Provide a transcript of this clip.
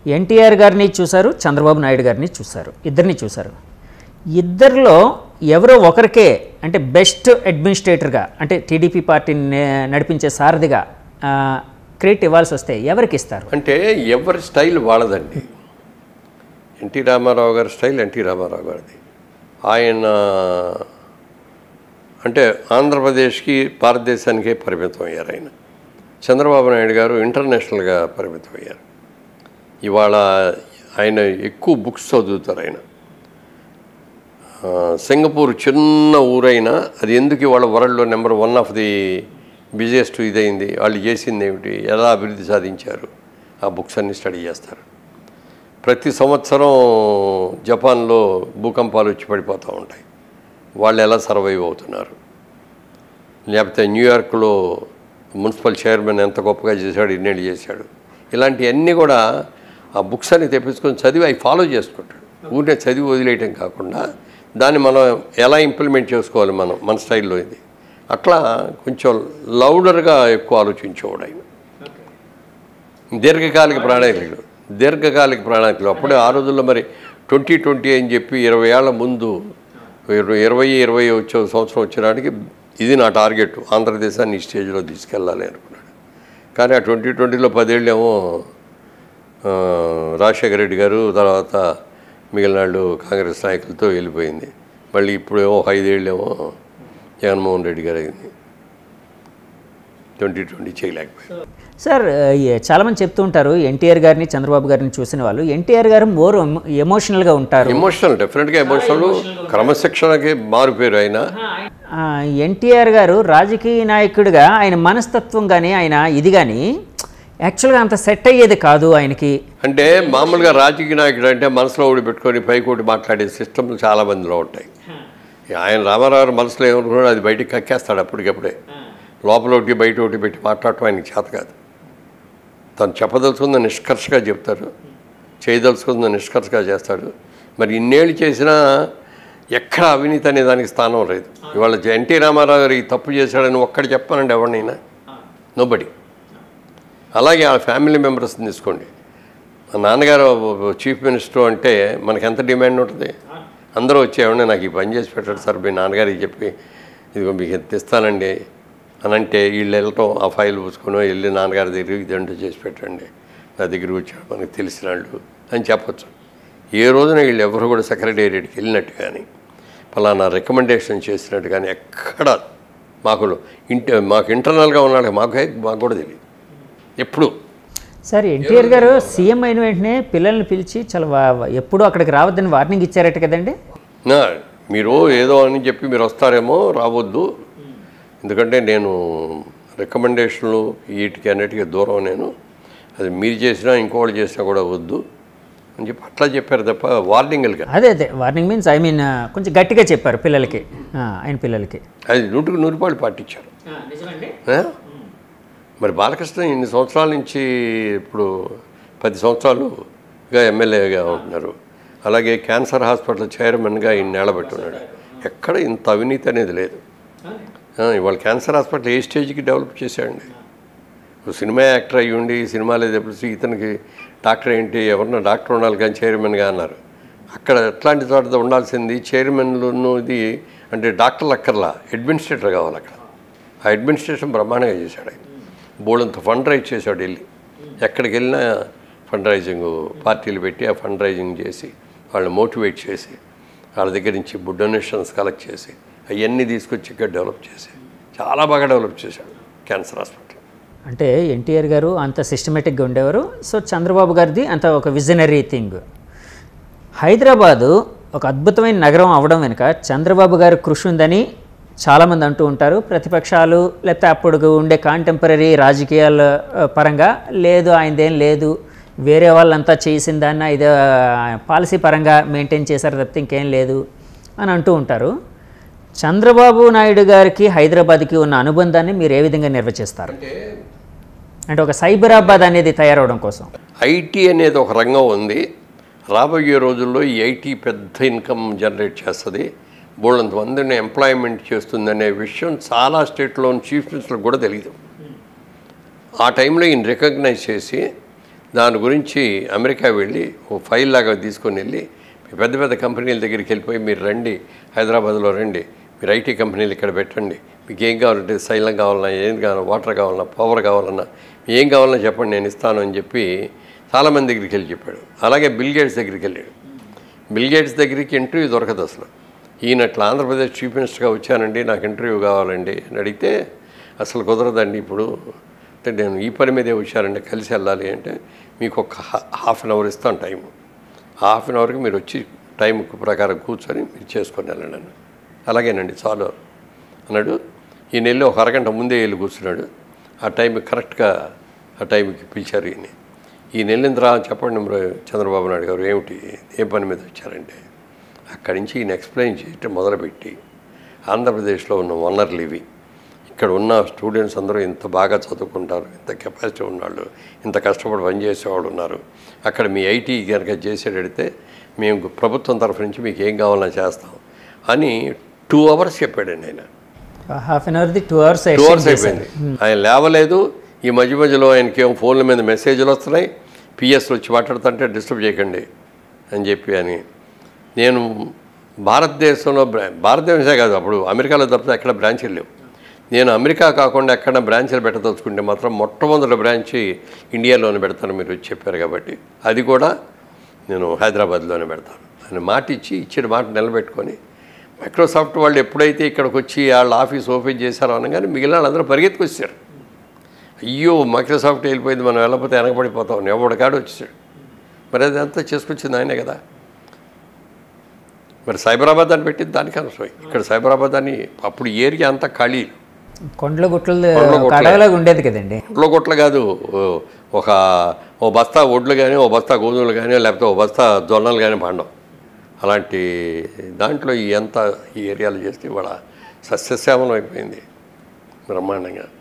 ఎన్టీఆర్ గారిని చూశారు చంద్రబాబు నాయుడు గారిని చూశారు ఇద్దరిని చూశారు ఇద్దరిలో ఎవరో ఒకరికే అంటే బెస్ట్ అడ్మినిస్ట్రేటర్గా అంటే టీడీపీ పార్టీని నే- నడిపించే సారథిగా ఆ, క్రెడిట్ ఇవ్వాల్సి వస్తే ఎవరికి ఇస్తారు అంటే ఎవరి స్టైల్ వాళ్ళదండి ఎన్టీ రామారావు గారి స్టైల్ ఎన్టీ రామారావు గారిది ఆయన అంటే ఆంధ్రప్రదేశ్కి భారతదేశానికే పరిమితం అయ్యారు ఆయన చంద్రబాబు నాయుడు గారు ఇంటర్నేషనల్గా పరిమితం అయ్యారు ఇవాళ ఆయన ఎక్కువ బుక్స్ చదువుతారు ఆయన ఆ, సింగపూర్ చిన్న ఊరైనా అది ఎందుకు ఇవాళ వరల్డ్లో number one of the busiest ఇదైంది వాళ్ళు చేసింది ఏమిటి ఎలా అభివృద్ధి సాధించారు ఆ బుక్స్ అన్ని స్టడీ చేస్తారు ప్రతి సంవత్సరం జపాన్లో భూకంపాలు వచ్చి పడిపోతూ ఉంటాయి వాళ్ళు ఎలా సర్వైవ్ అవుతున్నారు లేకపోతే న్యూయార్క్లో మున్సిపల్ చైర్మన్ ఎంత గొప్పగా చేశాడు ఇన్నేళ్ళు చేశాడు ఇలాంటివన్నీ కూడా ఆ బుక్స్ అన్ని తెప్పించుకొని చదివి అవి ఫాలో చేసుకుంటాడు ఊరినే చదివి వదిలేయటం కాకుండా దాన్ని మనం ఎలా ఇంప్లిమెంట్ చేసుకోవాలి మనం మన స్టైల్లో ఇది అట్లా కొంచెం లౌడర్గా ఎక్కువ ఆలోచించేవాడు ఆయన దీర్ఘకాలిక ప్రణాళికలు దీర్ఘకాలిక ప్రణాళికలు అప్పుడే ఆ రోజుల్లో మరి ట్వంటీ ట్వంటీ అని చెప్పి ఇరవై ఏళ్ల ముందు ఇరవై ఇరవై ఇరవై వచ్చే సంవత్సరం వచ్చేనాటికి ఇది నా టార్గెట్ ఆంధ్రదేశాన్ని ఈ స్టేజ్లో తీసుకెళ్ళాలి అనుకున్నాడు కానీ ఆ ట్వంటీ ట్వంటీలో పదేళ్ళేమో ఆ, రాజశేఖర రెడ్డి గారు తర్వాత మిగిలిన వాళ్ళు కాంగ్రెస్ నాయకులతో వెళ్ళిపోయింది మళ్ళీ ఇప్పుడు ఏమో ఐదేళ్ళేమో జగన్మోహన్ రెడ్డి గారు అయింది ట్వంటీ ట్వంటీ చేయలేకపోయింది సార్ ఏ- చాలామంది చెప్తూ ఉంటారు ఎన్టీఆర్ గారిని చంద్రబాబు గారిని చూసిన వాళ్ళు ఎన్టీఆర్ గారు మోర్ ఎమోషనల్గా ఉంటారు ఎమోషనల్ డెఫినెట్గా ఎమోషనల్ క్రమశిక్షణకి మారిపోయారు ఆయన ఆ, ఎన్టీఆర్ గారు రాజకీయ నాయకుడిగా ఆయన మనస్తత్వం కానీ ఆయన ఇది కానీ యాక్చువల్గా అంత సెట్ అయ్యేది కాదు ఆయనకి అంటే మామూలుగా రాజకీయ నాయకుడు అంటే మనసులో ఊడి పెట్టుకొని పైకోటి మాట్లాడే సిస్టమ్లు చాలా మందిలో ఉంటాయి ఆయన రామారావు గారు మనసులో ఏమనుకున్నాడు అది బయటికి కక్కేస్తాడు అప్పటికప్పుడే లోపల ఒకటి బయట ఒకటి పెట్టి మాట్లాడటం ఆయనకి చేత కాదు తను చెప్పదలుచుకున్న నిష్కర్షగా చెప్తారు చేయదలుచుకున్న నిష్కర్షగా చేస్తాడు మరి ఇన్నేళ్ళు చేసినా ఎక్కడ అవినీతి అనే దానికి స్థానం లేదు ఇవాళ ఎన్టీ రామారావు గారు ఈ తప్పు చేశాడని ఒక్కడు చెప్పానండి ఎవరినైనా నోబడి అలాగే ఆ ఫ్యామిలీ మెంబర్స్ని తీసుకోండి మా నాన్నగారు చీఫ్ మినిస్టర్ అంటే మనకి ఎంత డిమాండ్ ఉంటుంది అందరూ వచ్చేవాడిని నాకు ఈ పని చేసి పెట్టాడు సార్ మీ నాన్నగారికి చెప్పి ఇదిగో మీకు ఎంత ఇస్తానండి అని అంటే వీళ్ళు వెళ్ళటం ఆ ఫైల్ పూసుకొని వెళ్ళి నాన్నగారి దగ్గర ఇదంటూ చేసి పెట్టండి నా దగ్గర వచ్చాడు మనకు తెలిసిన వాళ్ళు అని చెప్పొచ్చు ఏ రోజున వీళ్ళు ఎవరు కూడా సెక్రటేరియట్కి వెళ్ళినట్టు కానీ ఫలానా రికమెండేషన్ చేసినట్టు కానీ ఎక్కడ మాకు ఇంటి మాకు ఇంటర్నల్గా ఉన్నాడు మాకు మాకు కూడా తెలియదు ఎప్పుడు సార్ ఎన్టీఆర్ గారు సీఎం అయిన వెంటనే పిల్లల్ని పిలిచి చాలా వా- ఎప్పుడూ అక్కడికి రావద్దని వార్నింగ్ ఇచ్చారట కదండి నా, మీరు ఏదో అని చెప్పి మీరు వస్తారేమో రావద్దు ఎందుకంటే నేను రికమెండేషన్లు వీటికి అన్నిటికీ దూరం నేను అది మీరు చేసినా ఇంకోళ్ళు చేసినా కూడా వద్దు అని చెప్పి అట్లా చెప్పారు తప్ప వార్నింగ్లుగా అదే అదే వార్నింగ్ మీన్స్ ఐ మీన్ కొంచెం గట్టిగా చెప్పారు పిల్లలకి ఆ, ఆయన పిల్లలకి అది నూటికి నూరు రూపాయలు పాటించారు ఆ? మరి బాలకృష్ణ ఇన్ని సంవత్సరాల నుంచి ఇప్పుడు పది సంవత్సరాలుగా ఎమ్మెల్యేగా ఉంటున్నారు అలాగే క్యాన్సర్ హాస్పిటల్ చైర్మన్గా ఇన్ని నిలబెట్టున్నాడు ఎక్కడ ఇంత అవినీతి అనేది లేదు ఆ, ఇవాళ క్యాన్సర్ హాస్పిటల్ ఏ స్టేజ్కి డెవలప్ చేశాడండి ఇప్పుడు సినిమా యాక్టర్ అయ్యి ఉండి సినిమాలు ఎప్పుడు ఇతనికి డాక్టర్ ఏంటి ఎవరన్నా డాక్టర్ ఉండాలి కానీ చైర్మన్గా అన్నారు అక్కడ ఎట్లాంటి చోట ఉండాల్సింది చైర్మన్లను ఇది అంటే డాక్టర్లు అక్కర్లా అడ్మినిస్ట్రేటర్ కావాలి అక్కడ ఆ అడ్మినిస్ట్రేషన్ బ్రహ్మాండంగా చేశాడు ఆయన బోర్డంత ఫండ్ రైజ్ చేశాడు వెళ్ళి ఎక్కడికి వెళ్ళినా ఫండ్ రైజింగ్ పార్టీలు పెట్టి ఆ ఫండ్ రైజింగ్ చేసి వాళ్ళని మోటివేట్ చేసి వాళ్ళ దగ్గర నుంచి డొనేషన్స్ కలెక్ట్ చేసి అవన్నీ తీసుకొచ్చి ఇక్కడ డెవలప్ చేసి చాలా బాగా డెవలప్ చేశాడు క్యాన్సర్ హాస్పిటల్ అంటే ఎన్టీఆర్ గారు అంత సిస్టమేటిక్గా ఉండేవారు సో చంద్రబాబు గారిది అంత ఒక విజనరీ థింగ్ హైదరాబాదు ఒక అద్భుతమైన నగరం అవడం వెనుక చంద్రబాబు గారి కృషి ఉందని చాలామంది అంటూ ఉంటారు ప్రతిపక్షాలు లేకపోతే అప్పుడు ఉండే కాంటెంపరీ రాజకీయాల ఆ, పరంగా లేదు ఆయనదేం లేదు వేరే వాళ్ళంతా చేసిన దాన్ని ఇది పాలసీ పరంగా మెయింటైన్ చేశారు తప్పితే ఇంకేం లేదు అని అంటూ ఉంటారు చంద్రబాబు నాయుడు గారికి హైదరాబాద్కి ఉన్న అనుబంధాన్ని మీరు ఏ విధంగా నిర్వచిస్తారు అంటే ఒక సైబరాబాద్ అనేది తయారవడం కోసం ఐటీ అనేది ఒక రంగం ఉంది రాబోయే రోజుల్లో ఈ ఐటీ పెద్ద ఇన్కమ్ జనరేట్ చేస్తుంది బోళ్ళంత మందిని ఎంప్లాయ్మెంట్ చేస్తుందనే విషయం చాలా స్టేట్లోని చీఫ్ మినిస్టర్లకు కూడా తెలియదు ఆ టైంలో ఈయన రికగ్నైజ్ చేసి దాని గురించి అమెరికా వెళ్ళి ఓ ఫైల్ లాగా తీసుకొని వెళ్ళి మీ పెద్ద పెద్ద కంపెనీల దగ్గరికి వెళ్ళిపోయి మీరు రండి హైదరాబాద్లో రండి మీరు ఐటీ కంపెనీలు ఇక్కడ పెట్టండి మీకు ఏం కావాలంటే సైలం కావాలన్నా ఏం కావాలన్నా వాటర్ కావాలన్నా పవర్ కావాలన్నా ఏం కావాలన్నా చెప్పండి నేను ఇస్తాను అని చెప్పి చాలామంది దగ్గరికి వెళ్ళి చెప్పాడు అలాగే బిల్ గేట్స్ దగ్గరికి వెళ్ళాడు బిల్ గేట్స్ దగ్గరికి ఇంటర్వ్యూ దొరకదు అసలు ఈయన అట్లా ఆంధ్రప్రదేశ్ చీఫ్ మినిస్టర్గా వచ్చానండి నాకు ఇంటర్వ్యూ కావాలండి అని అడిగితే అసలు కుదరదండి ఇప్పుడు అంటే నేను ఈ పని మీదే వచ్చానండి కలిసి వెళ్ళాలి అంటే మీకు ఒక హా- హాఫ్ అన్ అవర్ ఇస్తాను టైం హాఫ్ అన్ అవర్కి మీరు వచ్చి టైం ప్రకారం కూర్చొని మీరు చేసుకొని వెళ్ళండి అన్నాడు అలాగేనండి చాలు అన్నాడు ఈయన వెళ్ళి ఒక అరగంట ముందే వెళ్ళి కూర్చున్నాడు ఆ టైంకి కరెక్ట్గా ఆ టైంకి పిలిచారు ఈయన ఈయన వెళ్ళిన తర్వాత చెప్పండి మరి చంద్రబాబు నాయుడు గారు ఏమిటి ఏ పని మీద వచ్చారంటే అక్కడి నుంచి ఈయన ఎక్స్ప్లెయిన్ చేయటం మొదలుపెట్టి ఆంధ్రప్రదేశ్లో ఉన్న వనరులు ఇవి ఇక్కడ ఉన్న స్టూడెంట్స్ అందరూ ఇంత బాగా చదువుకుంటారు ఇంత కెపాసిటీ ఉన్నవాళ్ళు ఇంత కష్టపడి పనిచేసేవాళ్ళు ఉన్నారు అక్కడ మీ ఐటీ కనుక చేసేటడితే మేము ప్రభుత్వం తరఫు నుంచి మీకు ఏం కావాలన్నా చేస్తాం అని టూ అవర్స్ చెప్పాడండి ఆయన హాఫ్ అన్ అవర్ది టూ అవర్స్ టూ అవర్స్ అయిపోయింది ఆయన లేవలేదు ఈ మధ్య మధ్యలో ఆయనకి ఏం ఫోన్ల మీద మెసేజ్లు వస్తున్నాయి పిఎస్లు వచ్చి మాట్లాడుతుంటే డిస్టర్బ్ చేయకండి అని చెప్పి అని నేను భారతదేశంలో బ్రా- భారతదేశమే కాదు అప్పుడు అమెరికాలో తప్పితే ఎక్కడ బ్రాంచీలు లేవు నేను అమెరికా కాకుండా ఎక్కడ బ్రాంచీలు పెట్టదలుచుకుంటే మాత్రం మొట్టమొదటి బ్రాంచి ఇండియాలోనే పెడతాను మీరు వచ్చి చెప్పారు కాబట్టి అది కూడా నేను హైదరాబాద్లోనే పెడతాను అని మాట ఇచ్చి ఇచ్చిన మాట నిలబెట్టుకొని మైక్రోసాఫ్ట్ వాళ్ళు ఎప్పుడైతే ఇక్కడికి వచ్చి వాళ్ళ ఆఫీస్ ఓపెన్ చేశారో అనగానే మిగిలిన వాళ్ళందరూ పరిగెత్తుకొచ్చారు అయ్యో మైక్రోసాఫ్ట్ వెళ్ళిపోయింది మనం వెళ్ళకపోతే వెనకబడిపోతాం ఎవడు కాడు వచ్చేసాడు మరి అది అంతా చేసుకొచ్చింది ఆయనే కదా మరి సైబరాబాద్ అని పెట్టింది దానికి అనవసరం ఇక్కడ సైబరాబాద్ అని అప్పుడు ఏరియా అంతా ఖాళీ కొండల గుట్టలు కొండల గుట్టలే. కడగలాగా ఉండేది కదండి ఒడ్ల కొట్ల కాదు ఓ- ఒక ఓ బస్తా ఒడ్లు కానీ ఓ బస్తా గోధుమలు కానీ లేకపోతే ఓ బస్తా జొన్నలు కానీ పండవు అలాంటి దాంట్లో ఈ ఎంత ఈ ఏరియాలో చేస్తే ఇవాళ సస్యశ్యామలం అయిపోయింది బ్రహ్మాండంగా